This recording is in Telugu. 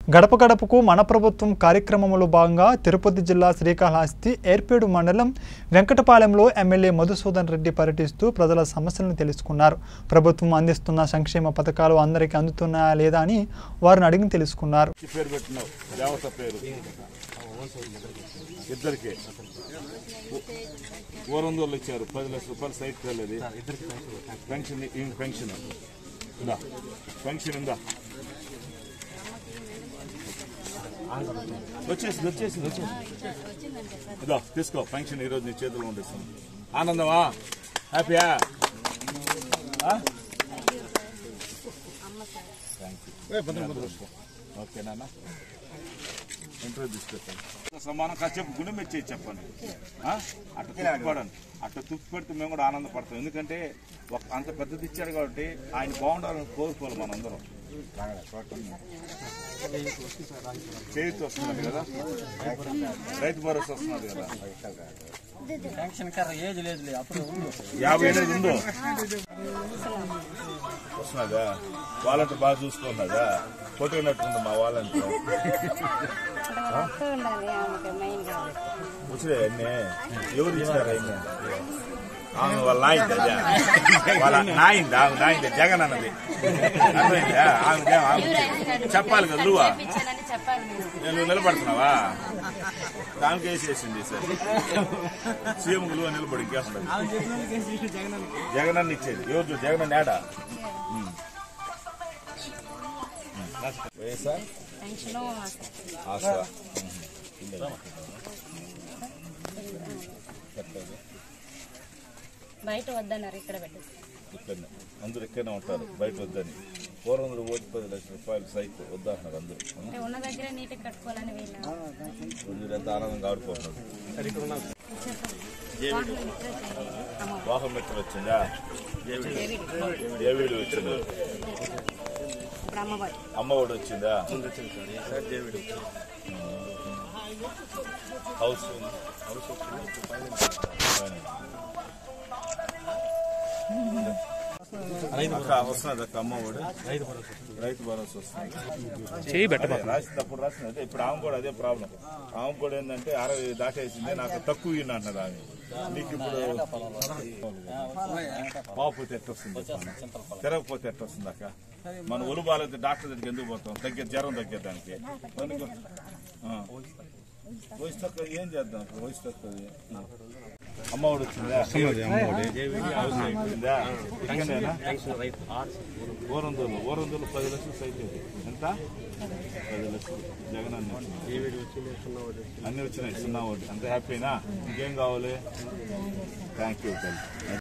గడప గడపకు మన ప్రభుత్వం కార్యక్రమంలో భాగంగా తిరుపతి జిల్లా శ్రీకాళహస్తి ఏర్పేడు మండలం వెంకటపాలెంలో ఎమ్మెల్యే మధుసూదన్ రెడ్డి పర్యటిస్తూ ప్రజల సమస్యలను తెలుసుకున్నారు ప్రభుత్వం అందిస్తున్న సంక్షేమ పథకాలు అందరికీ అందుతున్నాయా లేదా అని వారిని అడిగి తెలుసుకున్నారు ఈ పేరు పెట్టినావు దేవత పేరు ఇద్దరికి ఊరందోళ్ళు ఇచ్చారు పది లక్షల రూపాయలు సైట్ వెళ్ళేది పెన్షన్ ఈ పెన్షన్ ఉందా పెన్షన్ ఉందా వచ్చేసింది వచ్చేసింది వచ్చేసింది ఇదో తీసుకో పెన్షన్ ఈరోజు నీ చేతిలో ఉండిస్తాను ఆనందమా హ్యాపీయా ఓకే నాన్న ఇంటర్వ్యూ తీసుకెళ్తాను సమానం కాసేపు గుండె మెచ్చి చెప్పండి ఆ? అట్ట తుప్పిపడండి అట్ట తుప్పి పెడితే మేము కూడా ఆనందపడతాం ఎందుకంటే ఒక అంత పెద్దది ఇచ్చాడు కాబట్టి ఆయన బాగుండాలని కోరుకోవాలి మనందరం చేతి వస్తున్నది కదా రైతు భరోసా వస్తున్నది కదా పెన్షన్ కర్ర ఏజ్ లేదులే అప్పుడు ఉంది యాభై ఏళ్ళు ఉందో వస్తున్నదా వాళ్ళంతా బాగా చూసుకున్నదా కొట్టుకున్నట్టుంది మా వాళ్ళంతా వస్తూ ఉండాలి ఆమెకి మెయిన్ కాదు ముసలే అన్నీ ఎవరు ఇస్తారు అన్నీ ఆమె వాళ్ళ నాయింది అదే వాళ్ళ నాయింది ఆమె నాయింది జగన్ అన్నది అర్థమైందా ఆమె ఆమె చెప్పాలి కదా నువ్వా ఇచ్చానని చెప్పాలి మీరు నేను నిలబడుతున్నావా దానికి వేసేసింది సార్ సీఎం నువ్వు నిలబడి ఇంకేస్తుంది జగన్ అన్న ఇచ్చేది ఎవరు చూ- జగన్ అన్న ఏడా ఉమ్. ఉమ్. వైఎస్ఆర్ పెన్షన్ ఆశ బయట వద్దన్నారు ఇక్కడ పెట్టి ఇక్కడనే అందరూ ఇక్కడనే ఉంటారు బయట వద్దని ఫోర్ వందలు ఓటు పది లక్షల రూపాయలు సైట్ వద్దంటున్నారు అందరూ అంటే ఉన్న దగ్గర నీట్గా కట్టుకోవాలని వీళ్ళు వీళ్ళు ఎంత ఆనందంగా ఆడుకుంటున్నారు అమ్మ వాహం మెట్టలు వచ్చిందా ఏవిడి వచ్చిందా ఇప్పుడు అమ్మబాయ్ అమ్మఒడి వచ్చిందా హౌస్ హౌస్ అక్క వస్తున్నది అక్క అమ్మఒడి రైతు భరోసా వస్తుంది చేయి రాసినప్పుడు రాసింది అదే ఇప్పుడు ఆమె కూడా అదే ప్రాబ్లం ఆమె కూడా ఏంటంటే అరవై దాటేసింది నాకు తక్కువ ఇయ్యండి అంటున్నారు ఆమె నీకు ఇప్పుడు బాగుపోతే ఎట్టొస్తుంది తిరగకపోతే ఎట్టొస్తుంది అక్క మన ఒరు బాగాలైతే డాక్టర్ దగ్గరికి ఎందుకు పోతాం తగ్గే జ్వరం తగ్గేదానికి మనకు ఆ. వయసు తక్కువ ఏం చేద్దాం ఇప్పుడు వయసు తక్కువ అమ్మఒడి వచ్చిందా హౌస్ అయిపోయిందా ఇక్కడనేనా ఓరందూరు ఓరందూరు పది లక్షలు సైట్ ఇది ఎంత పది లక్షలు జగన్ అన్న అన్ని వచ్చినాయి సున్నా ఒకటి అంత హ్యాపీనా ఇంకేం కావాలి థ్యాంక్ యూ తల్లి